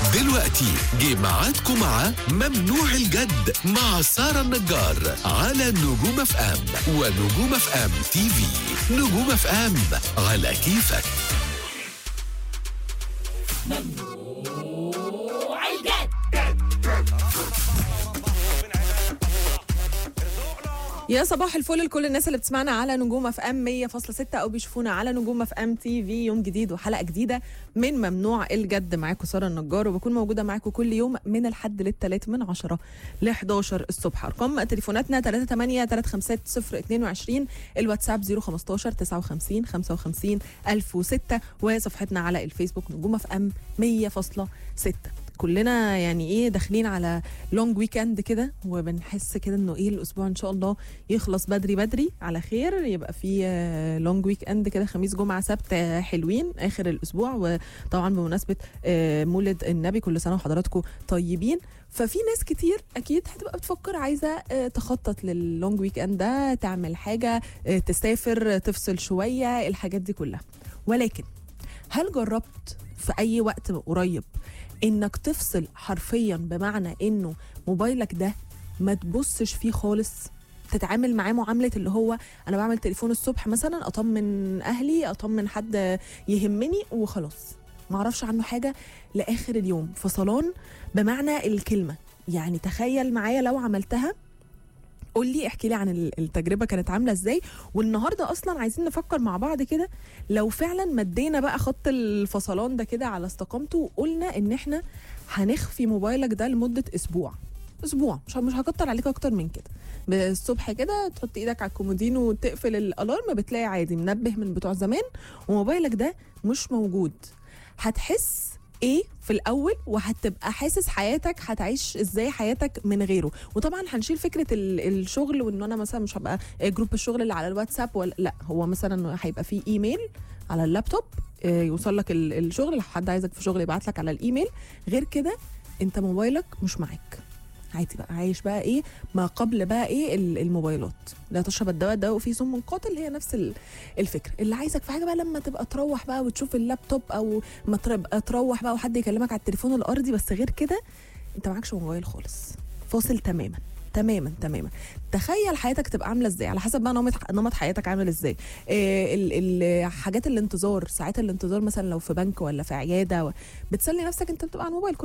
دلوقتي جه ميعادكم مع ممنوع الجد مع سارة النجار على نجوم اف ام ونجوم اف ام تي في نجوم اف ام على كيفك يا صباح الفل لكل الناس اللي بتسمعنا على نجوم اف ام 100.6 او بيشوفونا على نجوم اف ام تي في يوم جديد وحلقه جديده من ممنوع الجد معاكم ساره النجار وبكون موجوده معاكم كل يوم من الحد للثلاث من 10 ل 11 الصبح ارقام تليفوناتنا 38 350 22 الواتساب 015 59 55 1006 وصفحتنا على الفيسبوك نجوم اف ام 100.6 كلنا يعني ايه داخلين على لونج ويكند كده وبنحس كده انه ايه الاسبوع ان شاء الله يخلص بدري بدري على خير يبقى في لونج ويك اند كده خميس جمعه سبت آه، حلوين اخر الاسبوع وطبعا بمناسبه آه، مولد النبي كل سنه وحضراتكم طيبين ففي ناس كتير اكيد هتبقى بتفكر عايزه آه، تخطط لللونج ويك اند ده تعمل حاجه آه، تسافر تفصل شويه الحاجات دي كلها ولكن هل جربت في اي وقت قريب انك تفصل حرفيا بمعنى انه موبايلك ده ما تبصش فيه خالص تتعامل معاه معامله اللي هو انا بعمل تليفون الصبح مثلا اطمن اهلي اطمن حد يهمني وخلاص ما اعرفش عنه حاجه لاخر اليوم فصلان بمعنى الكلمه يعني تخيل معايا لو عملتها قول لي احكي لي عن ال- التجربه كانت عامله ازاي والنهارده اصلا عايزين نفكر مع بعض كده لو فعلا مدينا بقى خط الفصلان ده كده على استقامته وقلنا ان احنا هنخفي موبايلك ده لمده اسبوع اسبوع مش مش هكتر عليك اكتر من كده الصبح كده تحط ايدك على الكومودينو وتقفل الالارم بتلاقي عادي منبه من بتوع زمان وموبايلك ده مش موجود هتحس ايه في الاول وهتبقى حاسس حياتك هتعيش ازاي حياتك من غيره وطبعا هنشيل فكره ال- الشغل وان انا مثلا مش هبقى جروب الشغل اللي على الواتساب ولا لا هو مثلا هيبقى فيه ايميل على اللابتوب آه، يوصل لك ال- الشغل لو حد عايزك في شغل يبعت لك على الايميل غير كده انت موبايلك مش معاك عادي بقى عايش بقى ايه ما قبل بقى ايه ال- الموبايلات لا تشرب الدواء الدواء فيه سم قاتل هي نفس ال- الفكره اللي عايزك في حاجه بقى لما تبقى تروح بقى وتشوف اللابتوب او ما تبقى تروح بقى وحد يكلمك على التليفون الارضي بس غير كده انت معكش موبايل خالص فاصل تماما تماما تماما تخيل حياتك تبقى عامله ازاي على حسب بقى نمط نمط حياتك عامل ازاي إيه ال- ال- حاجات الانتظار ساعات الانتظار مثلا لو في بنك ولا في عياده و- بتسلي نفسك انت بتبقى على الموبايل كل